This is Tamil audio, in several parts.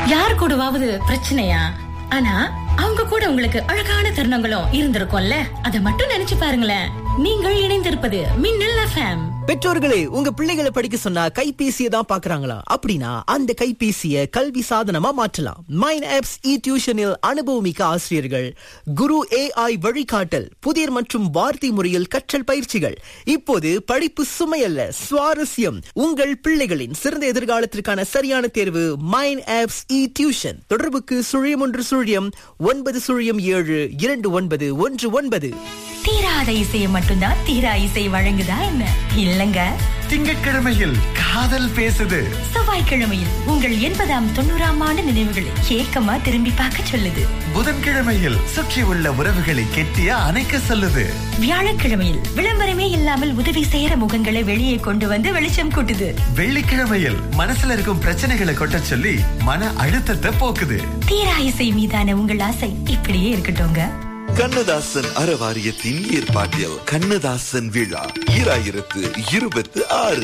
யார் கூடவாவது பிரச்சனையா ஆனா அவங்க கூட உங்களுக்கு அழகான தருணங்களும் இருந்திருக்கும்ல அதை மட்டும் நினைச்சு பாருங்களேன் நீங்கள் இணைந்திருப்பது மின்னல் எஃப்எம் பெற்றோர்களே உங்க பிள்ளைகளை படிக்க சொன்னா கைபேசியை தான் பாக்குறாங்களா அப்படின்னா அந்த கைபேசியை கல்வி சாதனமா மாற்றலாம் மைன் ஆப்ஸ் இ டியூஷனில் அனுபவமிக்க ஆசிரியர்கள் குரு ஏஐ வழிகாட்டல் புதிர் மற்றும் வார்த்தை முறையில் கற்றல் பயிற்சிகள் இப்போது படிப்பு சுமையல்ல சுவாரஸ்யம் உங்கள் பிள்ளைகளின் சிறந்த எதிர்காலத்திற்கான சரியான தேர்வு மைன் ஆப்ஸ் இ டியூஷன் தொடர்புக்கு சுழியம் ஒன்று சுழியம் ஒன்பது சுழியம் ஏழு இரண்டு ஒன்பது ஒன்று ஒன்பது தீராத இசையை மட்டும்தான் தீரா இசை வழங்குதா என்ன இல்லங்க திங்கட்கிழமையில் காதல் பேசுது செவ்வாய்க்கிழமையில் உங்கள் எண்பதாம் தொண்ணூறாம் ஆண்டு நினைவுகளை ஏக்கமா திரும்பி பார்க்க சொல்லுது புதன்கிழமையில் சுற்றி உள்ள உறவுகளை கெட்டியா அணைக்க சொல்லுது வியாழக்கிழமையில் விளம்பரமே இல்லாமல் உதவி செய்யற முகங்களை வெளியே கொண்டு வந்து வெளிச்சம் கூட்டுது வெள்ளிக்கிழமையில் மனசுல இருக்கும் பிரச்சனைகளை கொட்ட சொல்லி மன அழுத்தத்தை போக்குது தீரா இசை மீதான உங்கள் ஆசை இப்படியே இருக்கட்டும்ங்க கண்ணதாசன் அறவாரியத்தின் ஏற்பாட்டில் கண்ணதாசன் விழா ஈராயிரத்து இருபத்தி ஆறு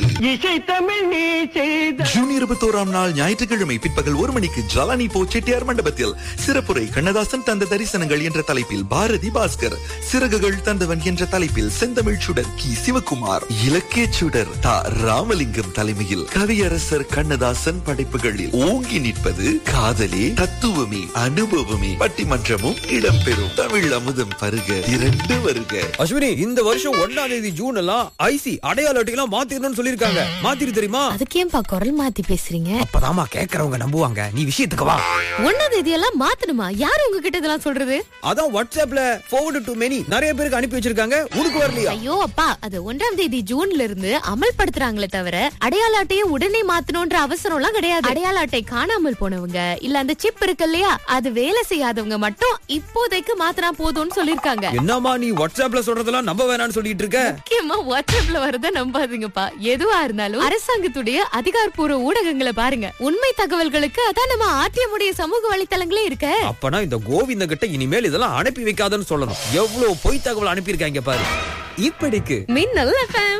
ஜூன் இருபத்தோராம் நாள் ஞாயிற்றுக்கிழமை பிற்பகல் ஒரு மணிக்கு ஜலானி போ செட்டியார் மண்டபத்தில் சிறப்புரை கண்ணதாசன் தந்த தரிசனங்கள் என்ற தலைப்பில் பாரதி பாஸ்கர் சிறகுகள் தந்தவன் என்ற தலைப்பில் செந்தமிழ் சுடர் கி சிவகுமார் இலக்கிய சுடர் தா ராமலிங்கம் தலைமையில் கவியரசர் கண்ணதாசன் படைப்புகளில் ஓங்கி நிற்பது காதலே தத்துவமே அனுபவமே பட்டிமன்றமும் இடம்பெறும் தமிழ் அமுதம் பருக திரண்டு வருக அஸ்வினி இந்த வருஷம் ஒன்னாம் தேதி ஜூன் எல்லாம் ஐசி அடையாள அட்டையெல்லாம் மாத்திரணும்னு சொல்லிருக்காங்க மாத்திரு தெரியுமா அதுக்கேன்பா குரல் மாத்தி பேசுறீங்க அப்பதாமா கேக்குறவங்க நம்புவாங்க நீ விஷயத்துக்கு வா ஒன்னாம் தேதியெல்லாம் மாத்தணுமா யாரு உங்ககிட்ட இதெல்லாம் சொல்றது அதான் வாட்ஸ்அப்ல forward டு many நிறைய பேருக்கு அனுப்பி வச்சிருக்காங்க உனக்கு வரலையா ஐயோ அப்பா அது ஒன்றாம் தேதி ஜூன்ல இருந்து அமல்படுத்துறாங்களே தவிர அடையாள அட்டையை உடனே மாத்தணும்ன்ற அவசரம் எல்லாம் கிடையாது அடையாள அட்டை காணாமல் போனவங்க இல்ல அந்த சிப் இருக்கு இல்லையா அது வேலை செய்யாதவங்க மட்டும் இப்போதைக்கு மாத்தினா போதும்னு சொல்லிருக்காங்க என்னம்மா நீ வாட்ஸ்அப்ல சொல்றதெல்லாம் நம்ப வேணாம்னு சொல்லிட்டு இருக்க முக்கியமா வாட்ஸ்அப்ல வரத நம்பாதீங்கப்பா எதுவா இருந்தாலும் அரசாங்கத்துடைய அதிகாரப்பூர்வ ஊடகங்களை பாருங்க உண்மை தகவல்களுக்கு அதான் நம்ம ஆர்டிஎம்முடைய சமூக வலைத்தளங்களே இருக்க அப்பனா இந்த கோவிந்த கிட்ட இனிமேல் இதெல்லாம் அனுப்பி வைக்காதன்னு சொல்லணும் எவ்வளவு பொய் தகவல் அனுப்பியிருக்காங்க பாரு இப்படிக்கு மின்னல் எஃப்எம்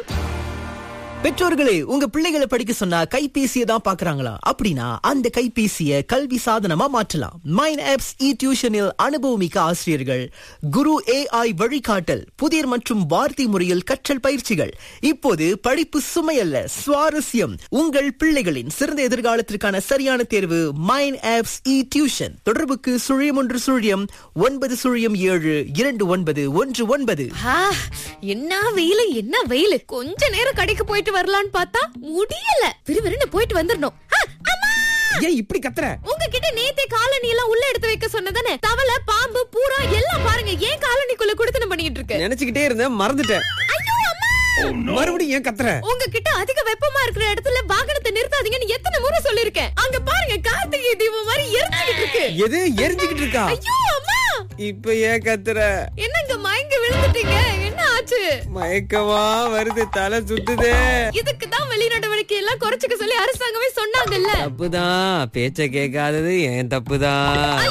பெற்றோர்களே உங்க பிள்ளைகளை படிக்க சொன்னா கைபேசியை தான் பாக்குறாங்களா அப்படின்னா அந்த கைபேசியை கல்வி சாதனமா மாற்றலாம் மைன் ஆப்ஸ் இ டியூஷனில் அனுபவமிக்க ஆசிரியர்கள் குரு ஏஐ வழிகாட்டல் புதிர் மற்றும் வார்த்தை முறையில் கற்றல் பயிற்சிகள் இப்போது படிப்பு சுமையல்ல சுவாரஸ்யம் உங்கள் பிள்ளைகளின் சிறந்த எதிர்காலத்திற்கான சரியான தேர்வு மைன் ஆப்ஸ் இ டியூஷன் தொடர்புக்கு சுழியம் ஒன்று சுழியம் ஒன்பது சுழியம் ஏழு இரண்டு ஒன்பது ஒன்று ஒன்பது ஆ, என்ன வெயிலு என்ன வெயிலு கொஞ்ச நேரம் கடைக்கு போயிட்டு வரலாம்னு பார்த்தா முடியல விறுவிறுன்னு போயிட்டு வந்துடணும் ஆ, அம்மா! ஏன் இப்படி கத்துற உங்ககிட்ட நேத்தே காலனி எல்லாம் உள்ள எடுத்து வைக்க சொன்னதானே தவளை பாம்பு பூரா எல்லாம் பாருங்க ஏன் காலனிக்குள்ள குடுத்தனம் பண்ணிட்டு இருக்கு நினைச்சுக்கிட்டே இருந்தேன் மறந்துட்டேன் ஐயோ அம்மா மறுபடியும் ஏன் கத்துற உங்ககிட்ட அதிக வெப்பமா இருக்கிற இடத்துல வாகனத்தை நிறுத்தாதீங்கன்னு எத்தனை முறை சொல்லிருக்கேன் அங்க பாருங்க கார்த்திகை தீபம் மாதிரி எரிஞ்சுக்கிட்டு இருக்கு எது எரிஞ்சுக்கிட்டு இருக்கா ஐயோ அம்மா இப்ப ஏன் கத்துற என்னங்க மயங்கி விழுந்துட்டீங்க என்ன ஆச்சு மயக்கமா வருது தலை சுத்துதே இதுக்கு தான் வெளிநடவடிக்கை எல்லாம் குறைச்சுக்க சொல்லி அரசாங்கமே சொன்னாங்கல்ல தப்புதான் பேச்ச கேட்காதது ஏன் தப்புதான்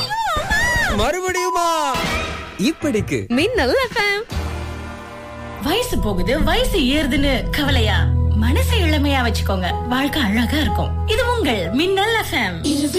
மறுபடியுமா இப்படிக்கு மின்னல் எஃப்எம் வயசு போகுது வயசு ஏறுதுன்னு கவலையா மனசை இளமையா வச்சுக்கோங்க வாழ்க்கை அழகா இருக்கும் இது உங்கள் மின்னல் எஃப்எம்